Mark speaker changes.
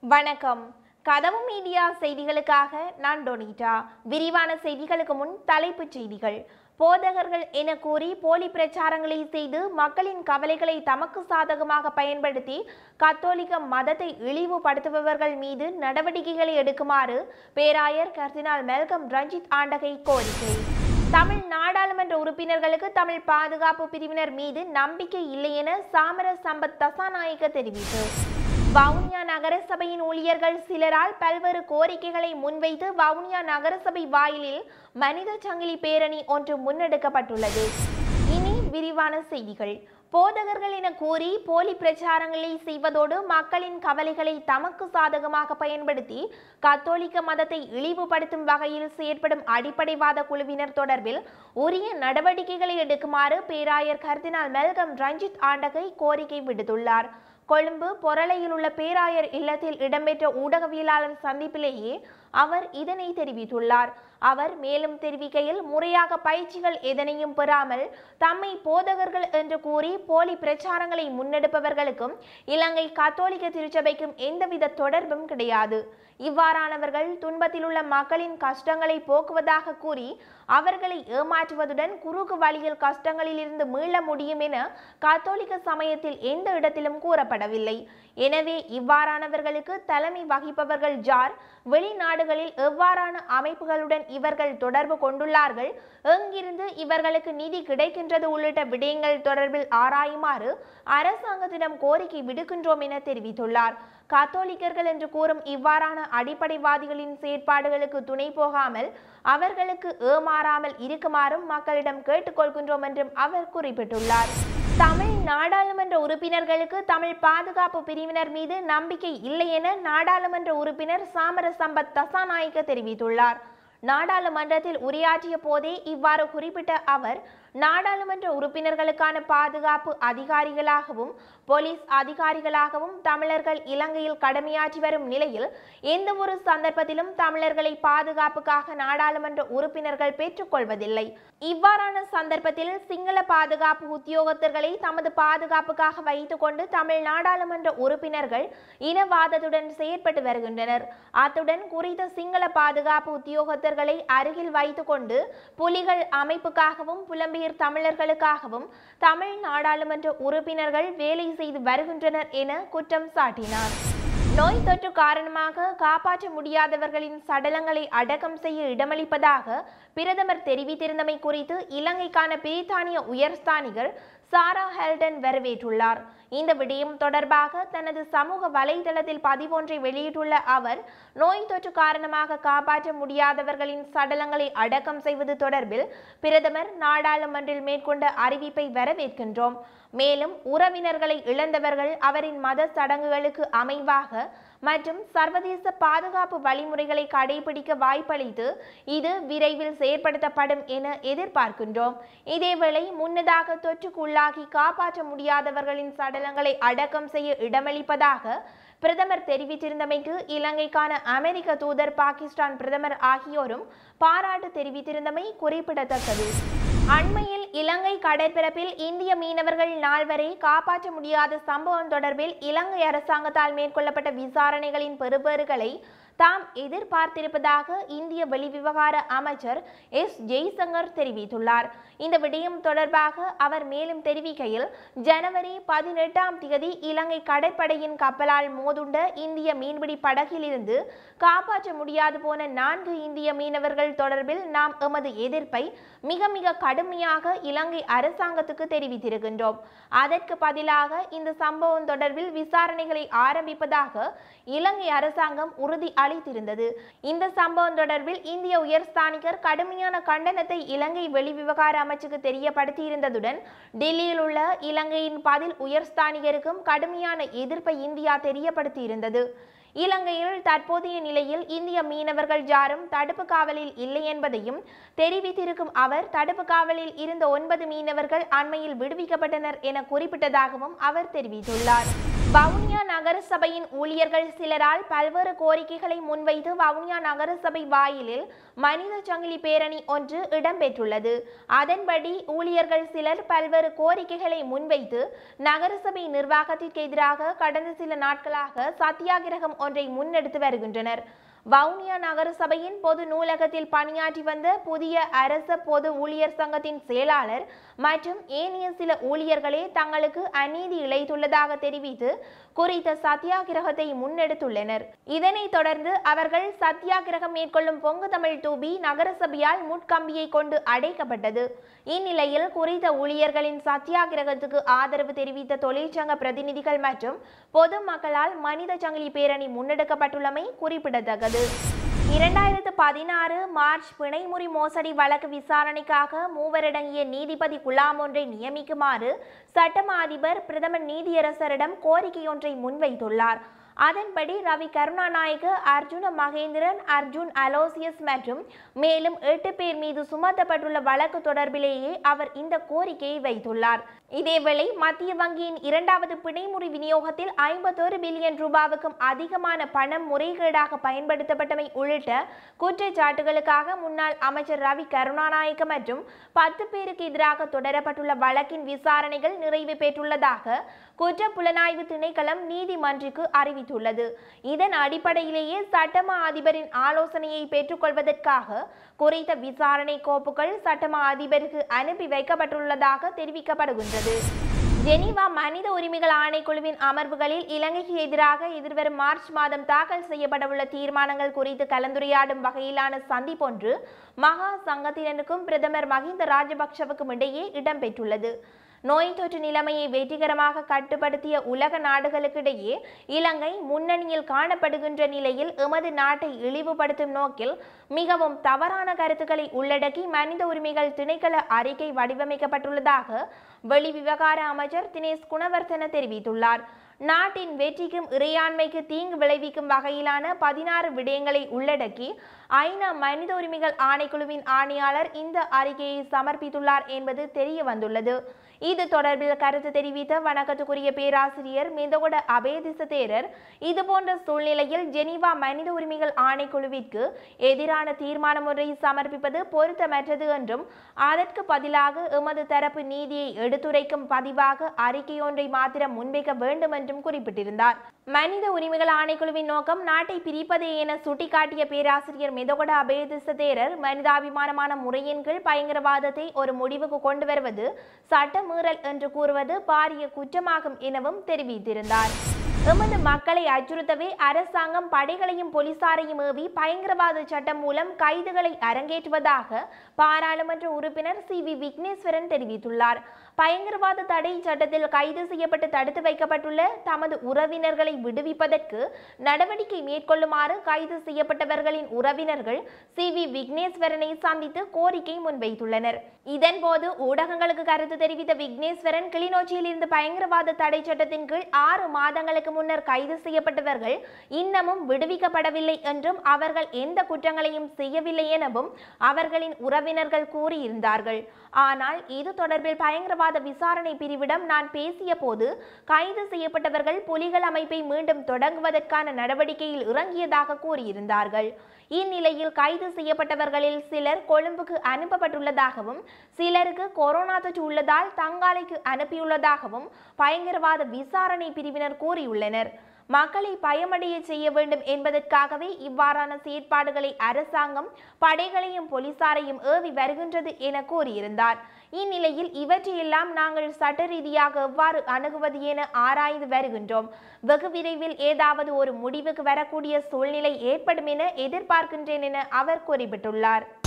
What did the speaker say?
Speaker 1: வணக்கம் கதவு மீடியா செய்திகளுக்காக நான் டொனிட்டா விரிவான செய்திகளுக்கு முன் தலைப்புச் செய்திகள் போதகர்கள் என கூறி போலி பிரச்சாரங்களை செய்து மக்களின் கவலைகளை தமக்கு சாதகமாக பயன்படுத்தி கத்தோலிக்க மதத்தை இழிவுபடுத்துபவர்கள் மீது நடவடிக்கைகளை எடுக்குமாறு பேராயர் கர்தினால் மெல்கம் ரஞ்சித் ஆண்டகை கோரிக்கை தமிழ் நாடாளுமன்ற உறுப்பினர்களுக்கு தமிழ் பாதுகாப்பு பிரிவினர் மீது நம்பிக்கை இல்லை என சாமர சம்பத் தசாநாயக்க தெரிவிப்பு வவுனியா நகரசபையின் ஊழியர்கள் சிலரால் பல்வேறு கோரிக்கைகளை முன்வைத்து வவுனியா நகரசபை வாயிலில் மனித சங்கிலி பேரணி ஒன்று முன்னெடுக்கப்பட்டுள்ளது இனி விரிவான செய்திகள் போதகர்கள் என கூறி போலி பிரச்சாரங்களை செய்வதோடு மக்களின் கவலைகளை தமக்கு சாதகமாக பயன்படுத்தி கத்தோலிக்க மதத்தை இழிவுபடுத்தும் வகையில் செயற்படும் அடிப்படைவாத குழுவினர் தொடர்பில் உரிய நடவடிக்கைகளை எடுக்குமாறு பேராயர் கர்தினால் மெல்கம் ரஞ்சித் ஆண்டகை கோரிக்கை விடுத்துள்ளார் கொழும்பு பொரளையில் உள்ள பேராயர் இல்லத்தில் இடம்பெற்ற ஊடகவியலாளர் சந்திப்பிலேயே அவர் இதனை தெரிவித்துள்ளார் அவர் மேலும் தெரிவிக்கையில் முறையாக பயிற்சிகள் எதனையும் பெறாமல் தம்மை போதகர்கள் என்று கூறி போலி பிரச்சாரங்களை முன்னெடுப்பவர்களுக்கும் இலங்கை கத்தோலிக்க திருச்சபைக்கும் எந்தவித தொடர்பும் கிடையாது இவ்வாறானவர்கள் துன்பத்தில் உள்ள மக்களின் கஷ்டங்களை போக்குவதாக கூறி அவர்களை ஏமாற்றுவதுடன் குறுக்கு வழியில் கஷ்டங்களில் இருந்து மீள முடியும் என கத்தோலிக்க சமயத்தில் எந்த இடத்திலும் கூறப்படவில்லை எனவே இவ்வாறானவர்களுக்கு தலைமை வகிப்பவர்கள் ஜார் வெளிநாடுகளில் எவ்வாறான அமைப்புகளுடன் இவர்கள் தொடர்பு கொண்டுள்ளார்கள் எங்கிருந்து இவர்களுக்கு நிதி கிடைக்கின்றது உள்ளிட்ட விடயங்கள் தொடர்பில் ஆராயுமாறு அரசாங்கத்திடம் கோரிக்கை விடுக்கின்றோம் என தெரிவித்துள்ளார் கத்தோலிக்கர்கள் என்று கூறும் இவ்வாறான அடிப்படைவாதிகளின் செயற்பாடுகளுக்கு துணை போகாமல் அவர்களுக்கு ஏமாறாமல் இருக்குமாறும் மக்களிடம் கேட்டுக்கொள்கின்றோம் என்றும் அவர் குறிப்பிட்டுள்ளார் தமிழ் நாடாளுமன்ற உறுப்பினர்களுக்கு தமிழ் பாதுகாப்பு பிரிவினர் மீது நம்பிக்கை இல்லை என நாடாளுமன்ற உறுப்பினர் சாமர சம்பத் தசாநாயக்க தெரிவித்துள்ளார் நாடாளுமன்றத்தில் உரையாற்றிய போதே இவ்வாறு குறிப்பிட்ட அவர் நாடாளுமன்ற உறுப்பினர்களுக்கான பாதுகாப்பு அதிகாரிகளாகவும் போலீஸ் அதிகாரிகளாகவும் தமிழர்கள் இலங்கையில் கடமையாற்றி வரும் நிலையில் எந்த ஒரு சந்தர்ப்பத்திலும் தமிழர்களை பாதுகாப்புக்காக நாடாளுமன்ற உறுப்பினர்கள் பெற்றுக்கொள்வதில்லை இவ்வாறான சந்தர்ப்பத்தில் சிங்கள பாதுகாப்பு உத்தியோகத்தர்களை தமது பாதுகாப்புக்காக வைத்துக்கொண்டு தமிழ் நாடாளுமன்ற உறுப்பினர்கள் இனவாதத்துடன் செயற்பட்டு வருகின்றனர் அத்துடன் குறித்த சிங்கள பாதுகாப்பு உத்தியோகத்தர்களை அருகில் வைத்துக்கொண்டு புலிகள் அமைப்புக்காகவும் புலம்பெயர் தமிழர்களுக்காகவும் தமிழ் நாடாளுமன்ற உறுப்பினர்கள் வேலை செய்து வருகின்றனர் என குற்றம் சாட்டினார் நோய் தொற்று காரணமாக காப்பாற்ற முடியாதவர்களின் சடலங்களை அடக்கம் செய்ய இடமளிப்பதாக பிரதமர் தெரிவித்திருந்தமை குறித்து இலங்கைக்கான பிரித்தானிய உயர்ஸ்தானிகர் சாரா ஹெல்டன் வரவேற்றுள்ளார் இந்த விடயம் தொடர்பாக தனது சமூக வலைதளத்தில் பதிவொன்றை வெளியிட்டுள்ள அவர் நோய் தொற்று காரணமாக காப்பாற்ற முடியாதவர்களின் சடலங்களை அடக்கம் செய்வது தொடர்பில் பிரதமர் நாடாளுமன்றில் மேற்கொண்ட அறிவிப்பை வரவேற்கின்றோம் மேலும் உறவினர்களை இழந்தவர்கள் அவரின் மத சடங்குகளுக்கு அமைவாக மற்றும் சர்வதேச பாதுகாப்பு வழிமுறைகளை கடைபிடிக்க வாய்ப்பளித்து இது விரைவில் செயற்படுத்தப்படும் என எதிர்பார்க்கின்றோம் இதேவேளை முன்னதாக தொற்றுக்குள்ளாகி காப்பாற்ற முடியாதவர்களின் சடலங்களை அடக்கம் செய்ய இடமளிப்பதாக பிரதமர் தெரிவித்திருந்தமைக்கு இலங்கைக்கான அமெரிக்க தூதர் பாகிஸ்தான் பிரதமர் ஆகியோரும் பாராட்டு தெரிவித்திருந்தமை குறிப்பிடத்தக்கது அண்மையில் இலங்கை கடற்பரப்பில் இந்திய மீனவர்கள் நால்வரை காப்பாற்ற முடியாத சம்பவம் தொடர்பில் இலங்கை அரசாங்கத்தால் மேற்கொள்ளப்பட்ட விசாரணைகளின் பெறுபேறுகளை தாம் எதிர்பார்த்திருப்பதாக இந்திய வெளிவிவகார அமைச்சர் எஸ் ஜெய்சங்கர் தெரிவித்துள்ளார் இந்த விடயம் தொடர்பாக அவர் மேலும் தெரிவிக்கையில் ஜனவரி பதினெட்டாம் தேதி இலங்கை கடற்படையின் கப்பலால் மோதுண்ட இந்திய மீன்பிடி படகிலிருந்து காப்பாற்ற முடியாது போன நான்கு இந்திய மீனவர்கள் தொடர்பில் நாம் எமது எதிர்ப்பை மிக மிக கடுமையாக இலங்கை அரசாங்கத்துக்கு தெரிவித்திருக்கின்றோம் அதற்கு பதிலாக இந்த சம்பவம் தொடர்பில் விசாரணைகளை ஆரம்பிப்பதாக இலங்கை அரசாங்கம் உறுதி அளித்திருந்தது இந்த சம்பவம் தொடர்பில் இந்திய உயர்ஸ்தானிகர் கடுமையான கண்டனத்தை இலங்கை வெளிவிவகார அமைச்சுக்கு தெரியப்படுத்தியிருந்ததுடன் டெல்லியில் உள்ள இலங்கையின் பதில் உயர்ஸ்தானிகருக்கும் கடுமையான எதிர்ப்பை இந்தியா தெரியப்படுத்தியிருந்தது இலங்கையில் தற்போதைய நிலையில் இந்திய மீனவர்கள் யாரும் தடுப்பு காவலில் இல்லை என்பதையும் தெரிவித்திருக்கும் அவர் தடுப்பு காவலில் இருந்த ஒன்பது மீனவர்கள் அண்மையில் விடுவிக்கப்பட்டனர் என குறிப்பிட்டதாகவும் அவர் தெரிவித்துள்ளார் வவுனியா நகரசபையின் ஊழியர்கள் சிலரால் பல்வேறு கோரிக்கைகளை முன்வைத்து வவுனியா நகரசபை வாயிலில் மனித சங்கிலி பேரணி ஒன்று இடம்பெற்றுள்ளது அதன்படி ஊழியர்கள் சிலர் பல்வேறு கோரிக்கைகளை முன்வைத்து நகரசபை நிர்வாகத்திற்கு எதிராக கடந்த சில நாட்களாக சத்தியாகிரகம் ஒன்றை முன்னெடுத்து வருகின்றனர் வவுனியா நகரசபையின் பொது நூலகத்தில் பணியாற்றி வந்த புதிய அரச பொது ஊழியர் சங்கத்தின் செயலாளர் மற்றும் ஏனைய சில ஊழியர்களே தங்களுக்கு அநீதி இழைத்துள்ளதாக தெரிவித்து குறித்த சத்தியாகிரகத்தை முன்னெடுத்துள்ளனர் இதனைத் தொடர்ந்து அவர்கள் சத்தியாகிரகம் மேற்கொள்ளும் பொங்கு தமிழ் தூபி நகரசபையால் முட்கம்பியை கொண்டு அடைக்கப்பட்டது இந்நிலையில் குறித்த ஊழியர்களின் சத்தியாகிரகத்துக்கு ஆதரவு தெரிவித்த தொழிற்சங்க பிரதிநிதிகள் மற்றும் பொதுமக்களால் மனித சங்கிலி பேரணி முன்னெடுக்கப்பட்டுள்ளமை குறிப்பிடத்தக்கது இரண்டாயிரத்து பதினாறு மார்ச் பிணைமுறி மோசடி வழக்கு விசாரணைக்காக மூவரடங்கிய நீதிபதி குலாம் ஒன்றை நியமிக்குமாறு சட்டமா அதிபர் பிரதமர் நீதியரசரிடம் கோரிக்கை ஒன்றை முன்வைத்துள்ளார் அதன்படி ரவி கருணாநாயக்க அர்ஜுன மகேந்திரன் அர்ஜுன் அலோசியஸ் மற்றும் மேலும் எட்டு பேர் மீது சுமத்தப்பட்டுள்ள வழக்கு தொடர்பிலேயே அவர் இந்த கோரிக்கையை வைத்துள்ளார் இதேவேளை மத்திய வங்கியின் இரண்டாவது பிணைமுறி விநியோகத்தில் ஐம்பத்தொரு பில்லியன் ரூபாவுக்கும் அதிகமான பணம் முறைகேடாக பயன்படுத்தப்பட்டமை உள்ளிட்ட குற்றச்சாட்டுகளுக்காக முன்னாள் அமைச்சர் ரவி கருணாநாயக்க மற்றும் பத்து பேருக்கு எதிராக தொடரப்பட்டுள்ள வழக்கின் விசாரணைகள் நிறைவு பெற்றுள்ளதாக குற்ற புலனாய்வு திணைக்களம் நீதிமன்றிற்கு அறிவித்துள்ளது இதன் அடிப்படையிலேயே சட்டமா அதிபரின் ஆலோசனையை பெற்றுக்கொள்வதற்காக குறித்த விசாரணை கோப்புகள் சட்டமா அதிபருக்கு அனுப்பி வைக்கப்பட்டுள்ளதாக தெரிவிக்கப்படுகின்றது ஜெனீவா மனித உரிமைகள் ஆணைக்குழுவின் அமர்வுகளில் இலங்கைக்கு எதிராக எதிர்வரும் மார்ச் மாதம் தாக்கல் செய்யப்படவுள்ள தீர்மானங்கள் குறித்து கலந்துரையாடும் வகையிலான சந்திப்பொன்று மகா சங்கத்தினருக்கும் பிரதமர் மஹிந்த ராஜபக்ஷவுக்கும் இடையே இடம்பெற்றுள்ளது நோய் தொற்று நிலைமையை வெற்றிகரமாக கட்டுப்படுத்திய உலக நாடுகளுக்கிடையே இலங்கை முன்னணியில் காணப்படுகின்ற நிலையில் எமது நாட்டை இழிவுபடுத்தும் நோக்கில் மிகவும் தவறான கருத்துக்களை உள்ளடக்கி மனித உரிமைகள் திணைக்கள அறிக்கை வடிவமைக்கப்பட்டுள்ளதாக வெளிவிவகார அமைச்சர் தினேஷ் குணவர்த்தன தெரிவித்துள்ளார் நாட்டின் வெற்றிக்கும் இறையாண்மைக்கு தீங்கு விளைவிக்கும் வகையிலான பதினாறு விடயங்களை உள்ளடக்கி ஐநா மனித உரிமைகள் ஆணைக்குழுவின் ஆணையாளர் இந்த அறிக்கையை சமர்ப்பித்துள்ளார் என்பது தெரிய வந்துள்ளது இது தொடர்பில் கருத்து தெரிவித்த வணக்கத்துக்குரிய பேராசிரியர் மிந்தகொட அபேதிச தேரர் இதுபோன்ற சூழ்நிலையில் ஜெனீவா மனித உரிமைகள் ஆணைக்குழுவிற்கு எதிரான தீர்மானம் ஒன்றை சமர்ப்பிப்பது பொருத்தமற்றது என்றும் அதற்கு பதிலாக எமது தரப்பு நீதியை எடுத்துரைக்கும் பதிவாக அறிக்கை ஒன்றை மாத்திரம் முன்வைக்க வேண்டும் என்றும் குறிப்பிட்டிருந்தார் மனித உரிமைகள் ஆணைக்குழுவின் நோக்கம் நாட்டை பிரிப்பதே என சுட்டிக்காட்டிய பேராசிரியர் மிதகொட அபேதிச தேரர் மனிதாபிமானமான முறையின் கீழ் பயங்கரவாதத்தை ஒரு முடிவுக்கு கொண்டு வருவது சட்ட மீறல் என்று கூறுவது பாரிய குற்றமாகும் எனவும் தெரிவித்திருந்தார் எமது மக்களை அச்சுறுத்தவே அரசாங்கம் படைகளையும் போலீசாரையும் ஏவி பயங்கரவாத சட்டம் மூலம் கைதுகளை அரங்கேற்றுவதாக பாராளுமன்ற உறுப்பினர் சி வி விக்னேஸ்வரன் தெரிவித்துள்ளார் பயங்கரவாத தடை சட்டத்தில் கைது செய்யப்பட்டு தடுத்து வைக்கப்பட்டுள்ள தமது உறவினர்களை விடுவிப்பதற்கு நடவடிக்கை மேற்கொள்ளுமாறு கைது செய்யப்பட்டவர்களின் உறவினர்கள் சி வி விக்னேஸ்வரனை சந்தித்து கோரிக்கை முன்வைத்துள்ளனர் இதன்போது ஊடகங்களுக்கு கருத்து தெரிவித்த விக்னேஸ்வரன் கிளிநொச்சியில் இருந்து பயங்கரவாத தடை சட்டத்தின் கீழ் ஆறு மாதங்களுக்கு முன்னர் கைது செய்யப்பட்டவர்கள் இன்னமும் விடுவிக்கப்படவில்லை என்றும் அவர்கள் எந்த குற்றங்களையும் செய்யவில்லை எனவும் அவர்களின் உறவினர்கள் கூறியிருந்தார்கள் ஆனால் இது தொடர்பில் பயங்கரவாத விசாரணை பிரிவிடம் நான் பேசிய போது கைது செய்யப்பட்டவர்கள் புலிகள் அமைப்பை மீண்டும் தொடங்குவதற்கான நடவடிக்கையில் இறங்கியதாக கூறியிருந்தார்கள் இந்நிலையில் கைது செய்யப்பட்டவர்களில் சிலர் கொழும்புக்கு அனுப்பப்பட்டுள்ளதாகவும் சிலருக்கு கொரோனா தொற்று உள்ளதால் தங்காலைக்கு அனுப்பியுள்ளதாகவும் பயங்கரவாத விசாரணை பிரிவினர் கூறியுள்ளனர் மக்களை பயமடைய செய்ய வேண்டும் என்பதற்காகவே இவ்வாறான செயற்பாடுகளை அரசாங்கம் படைகளையும் போலீசாரையும் ஏவி வருகின்றது என கூறியிருந்தார் இந்நிலையில் இவற்றையெல்லாம் நாங்கள் சட்ட ரீதியாக எவ்வாறு அணுகுவது என ஆராய்ந்து வருகின்றோம் வெகு விரைவில் ஏதாவது ஒரு முடிவுக்கு வரக்கூடிய சூழ்நிலை ஏற்படும் என எதிர்பார்க்கின்றேன் என அவர் குறிப்பிட்டுள்ளார்